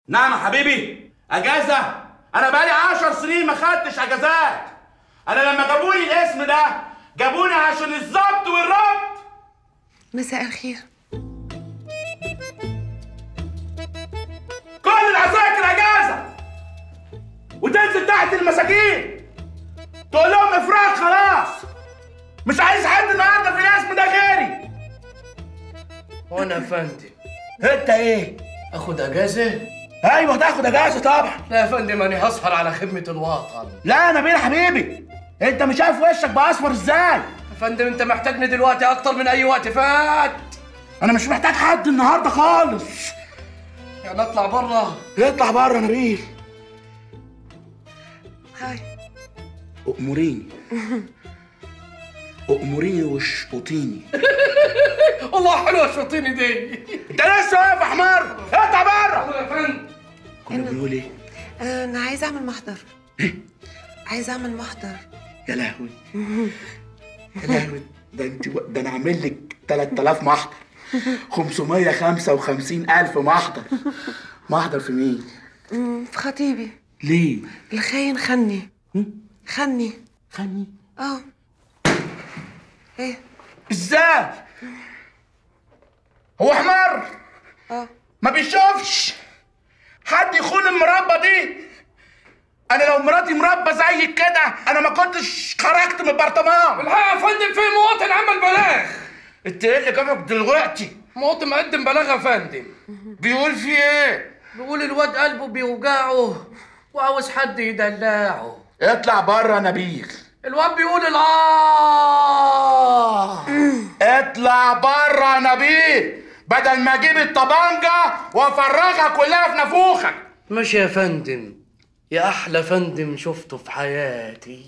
نعم يا حبيبي اجازه انا بقالي عشر سنين ما خدتش اجازات انا لما جابولي الاسم ده جابوني عشان الظبط والربط مساء الخير كل العساكر اجازه وتنزل تحت المساجين تقول لهم افراج خلاص مش عايز حد النهارده في الاسم ده غيري وانا يا فندم انت ايه اخد اجازه ايوه تاخد اجازه طبعا لا يا فندم انا هسهر على خدمه الوطن لا يا نبيل حبيبي انت مش شايف وشك بقى اصفر ازاي يا فندم انت محتاجني دلوقتي اكتر من اي وقت فات انا مش محتاج حد النهارده خالص يعني اطلع بره اطلع بره يا نبيل هاي أؤمريني أؤمريني واشقطيني والله حلوه شوطيني دي انت لسه واقف يا حمار اطلع بره يا فندم كنا بنقول ايه آه، انا عايزه اعمل محضر عايزه اعمل محضر يا لهوي يا لهوي ده انت ده انا عامل لك 3000 محضر 555 الف محضر محضر في مين مم، في خطيبي ليه الخاين خني خني خني اه ايه ازاي هو حمار اه ما بيشوفش حد يخون المربى دي انا لو مراتي مربى زي كده انا ما كنتش خرجت من البرطمان الحقيقه يا فندم في مواطن عمل بلاغ انت ايه اللي جابك دلوقتي مواطن مقدم بلاغ يا فندم بيقول في ايه بيقول الواد قلبه بيوجعه وعاوز حد يدلعه اطلع بره يا نبيل الواد بيقول الاه اطلع بره يا نبيل بدل ما اجيب الطبانجه وافرغها كلها في نافوخك ماشي يا فندم يا احلى فندم شفته في حياتي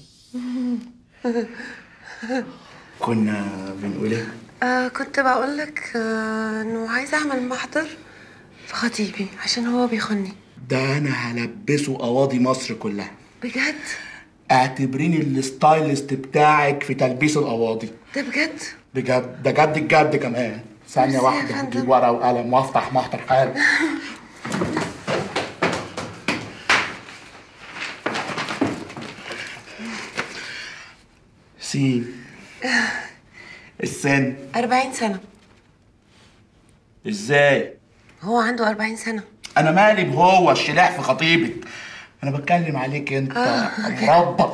كنا بنقول ايه آه كنت بقول لك آه انه عايزه اعمل محضر في خطيبي عشان هو بيخني ده انا هلبسه قواضي مصر كلها بجد اعتبريني الستايلست بتاعك في تلبيس القواضي ده بجد بجد ده جد الجد كمان ثانية ميرسي يا واحدة فندم. هجيب ورقة وقلم وافتح محضر حالا سين السن 40 سنه ازاي هو عنده 40 سنه انا مالي بهو الشلاح في خطيبك انا بتكلم عليك انت مربى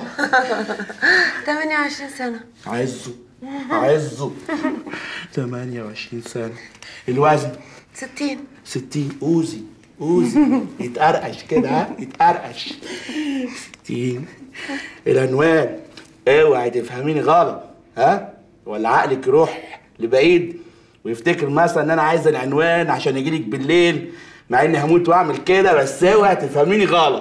28 سنه عزه عزه 28 سنة الوزن 60 60 اوزي اوزي يتقرقش كده ها يتقرقش 60 العنوان اوعي تفهميني غلط ها ولا عقلك يروح لبعيد ويفتكر مثلا ان انا عايز العنوان عشان يجيلك بالليل مع اني هموت واعمل كده بس اوعي تفهميني غلط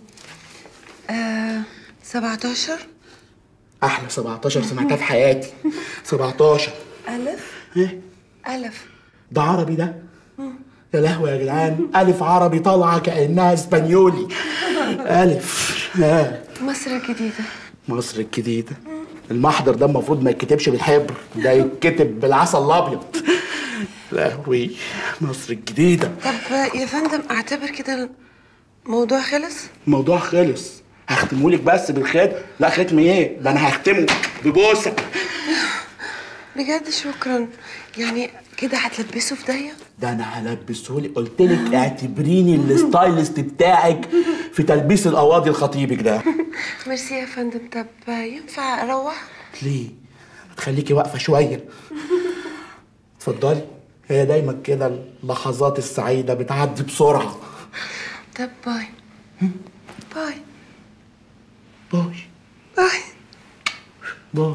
آه 17 احلى 17 سمعتها في حياتي 17 ألف ايه ألف ده عربي ده يا لهوي يا جدعان الف عربي طالعه كانها اسبانيولي الف ها مصر الجديدة مصر الجديده المحضر ده المفروض ما يتكتبش بالحبر ده يتكتب بالعسل الابيض لهوي مصر الجديده طب يا فندم اعتبر كده الموضوع خلص الموضوع خلص هختمهولك بس بالختم لا ختم ايه ده انا هختمه ببوسه بجد شكرا يعني كده هتلبسه في ضيق ده انا هلبسهولك قلت لك اعتبريني الستايلست بتاعك في تلبيس القواضي لخطيبك ده ميرسي يا فندم طب ينفع اروح ليه؟ تخليكي واقفة شوية اتفضلي هي دايما كده اللحظات السعيدة بتعدي بسرعة طب باي باي باي باي باي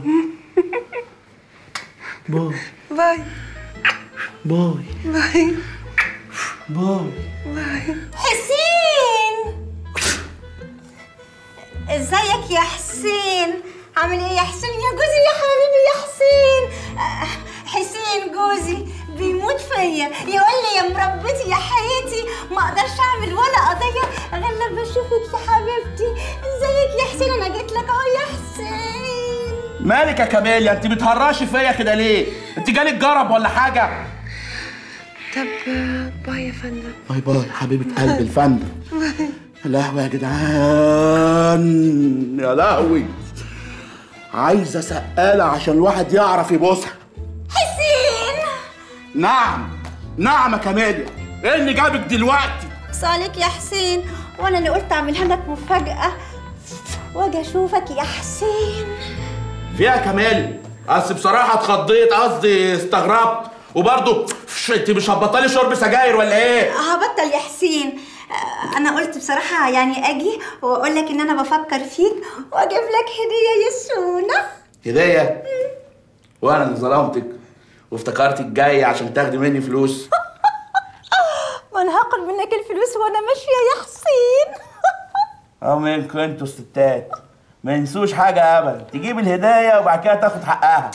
باي باي باي باي باي باي حسين ازيك يا حسين عامل ايه يا حسين يا جوزي يا حبيبي يا حسين آه، حسين جوزي بيموت فيا يقول لي يا مربتي يا حياتي ما اقدرش اعمل ولا قضيه غير لما اشوفك يا حبيبتي ازيك يا حسين انا جيت لك اهو يا حسين مالك يا كاميليا انت بتهرشي فيا كده ليه؟ انت جالك جرب ولا حاجة؟ طب آه، باي يا فندم باي باي حبيبة قلب الفندم يا لهوي يا جدعان يا لهوي عايزة سقالة عشان الواحد يعرف يبوسها حسين نعم نعم يا كاميليا ايه اللي جابك دلوقتي صالك يا حسين وانا اللي قلت اعملها لك مفاجأة واجي اشوفك يا حسين فيها كمال اصل بصراحة اتخضيت قصدي استغربت وبرضه فش، انت مش هتبطلي شرب سجاير ولا ايه؟ هبطل يا حسين آه، انا قلت بصراحة يعني اجي واقول لك ان انا بفكر فيك واجيب لك هدية يا سونا هدية وانا اللي ظلمتك وافتكرتك جاية عشان تاخدي مني فلوس ما انا هاخد منك الفلوس وانا ماشية يا حسين اه منكم انتوا الستات ما ينسوش حاجة ابدا تجيب الهدايا وبعد كده تاخد حقها